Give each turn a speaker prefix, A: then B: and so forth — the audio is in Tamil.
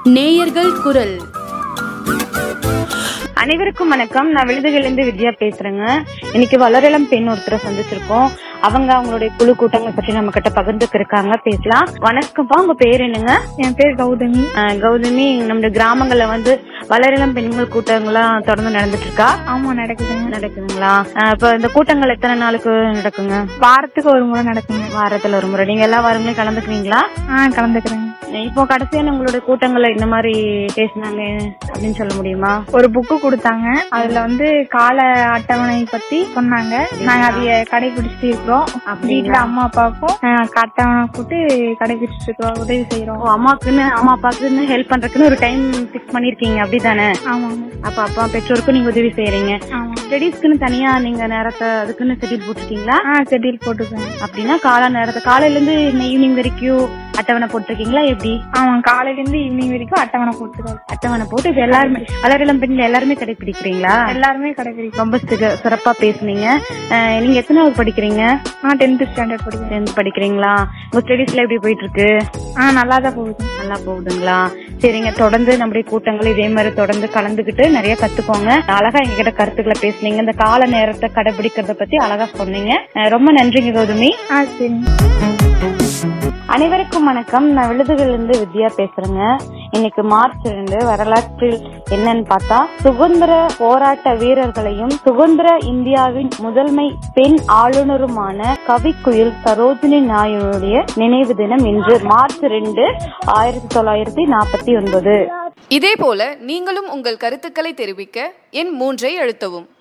A: நேயர்கள் குரல்
B: அனைவருக்கும் வணக்கம் நான் விழுதுகளிலிருந்து வித்யா பேசுறேங்க இன்னைக்கு வளரிளம் பெண் ஒருத்தரை சந்திச்சிருக்கோம் அவங்க அவங்களுடைய குழு கூட்டங்கள் பற்றி நம்ம கிட்ட பகிர்ந்துக்கு இருக்காங்க பேசலாம் வணக்கம்ப்பா உங்க பேர் என்னங்க
C: என் பேர் கௌதமி
B: அஹ் கௌதமி நம்ம கிராமங்கள்ல வந்து வளரிளம் பெண்கள் கூட்டங்கள்லாம் தொடர்ந்து நடந்துட்டு இருக்கா
C: ஆமா நடக்குதுங்க
B: நடக்குதுங்களா அஹ் இப்ப இந்த கூட்டங்கள் எத்தனை நாளுக்கு நடக்குங்க
C: வாரத்துக்கு ஒரு முறை நடக்குங்க
B: வாரத்துல ஒரு முறை நீங்க எல்லா வாரங்களையும் கலந்துக்குவீங்களா
C: ஆ கலந்துக்கிறேங்க
B: இப்போ கடைசியான உங்களுடைய கூட்டங்கள்ல இந்த மாதிரி பேசினாங்க அப்படின்னு சொல்ல முடியுமா
C: ஒரு புக்கு கொடுத்தாங்க அதுல வந்து கால அட்டவணை பத்தி சொன்னாங்க நாங்க அதைய கடைபிடிச்சிட்டு இருக்கிறோம் வீட்டுல அம்மா அப்பாவுக்கும் ஆ, அட்டவணை போட்டு கடைபிடிச்சிட்டு இருக்கிறோம் உதவி செய்யறோம்
B: ஓ, அம்மாக்குன்னு அம்மா அப்பாக்குன்னு ஹெல்ப் பண்றதுக்குன்னு ஒரு டைம் பிக்ஸ் பண்ணிருக்கீங்க அப்படிதானே
C: ஆமாங்க
B: அப்ப அப்பா பெற்றோருக்கும் நீங்க உதவி செய்யறீங்க
C: ஆமா
B: ஸ்டடீஸ்க்குன்னு தனியா நீங்க நேரத்தை அதுக்குன்னு ஷெட்யூல் போட்டிருக்கீங்களா
C: ஆ செடியில் போட்டுக்கோங்க
B: அப்படின்னா கால நேரத்தை காலையில இருந்து ஈவினிங் வரைக்கும் அட்டவணை போட்டிருக்கீங்களா எப்படி
C: ஆமா காலையில இருந்து ஈவினிங் வரைக்கும் அட்டவணை போட்டுக்கிறோம்
B: அட்டவணை போட்டு இது எல்லாருமே வளரிளம் பெண்கள் எல்லாருமே கடைபிடிக்கிறீங்களா
C: எல்லாருமே கடைபிடிக்கும்
B: ரொம்ப சிக- சிறப்பா பேசுனீங்க அஹ், நீங்க எத்தனாவது படிக்கிறீங்க
C: நான் டென்த் ஸ்டாண்டர்ட் படிக்கிறேன்
B: டென்த் படிக்கிறீங்களா உங்க ஸ்டடீஸ்ல எப்படி போயிட்டு இருக்கு
C: ஆ நல்லா தான் போகுது
B: நல்லா போகுதுங்களா சரிங்க தொடர்ந்து நம்முடைய கூட்டங்கள் இதே மாதிரி தொடர்ந்து கலந்துக்கிட்டு நிறைய கத்துக்கோங்க அழகா எங்ககிட்ட கருத்துக்களை பேசுனீங்க இந்த கால நேரத்தை கடைபிடிக்கிறத பத்தி அழகா சொன்னீங்க அஹ் ரொம்ப நன்றிங்க கௌதமி
C: ஆ சரிங்க
B: அனைவருக்கும் வணக்கம் நான் விழுதுகள் இருந்து வித்யா பேசுறேங்க இன்னைக்கு மார்ச் ரெண்டு வரலாற்றில் என்னன்னு பார்த்தா சுதந்திர போராட்ட வீரர்களையும் சுதந்திர இந்தியாவின் முதன்மை பெண் ஆளுநருமான கவிக்குயில் சரோஜினி நாயுடைய நினைவு தினம் இன்று மார்ச் ரெண்டு ஆயிரத்தி தொள்ளாயிரத்தி நாற்பத்தி ஒன்பது
A: இதேபோல நீங்களும் உங்கள் கருத்துக்களை தெரிவிக்க எண் மூன்றை அழுத்தவும்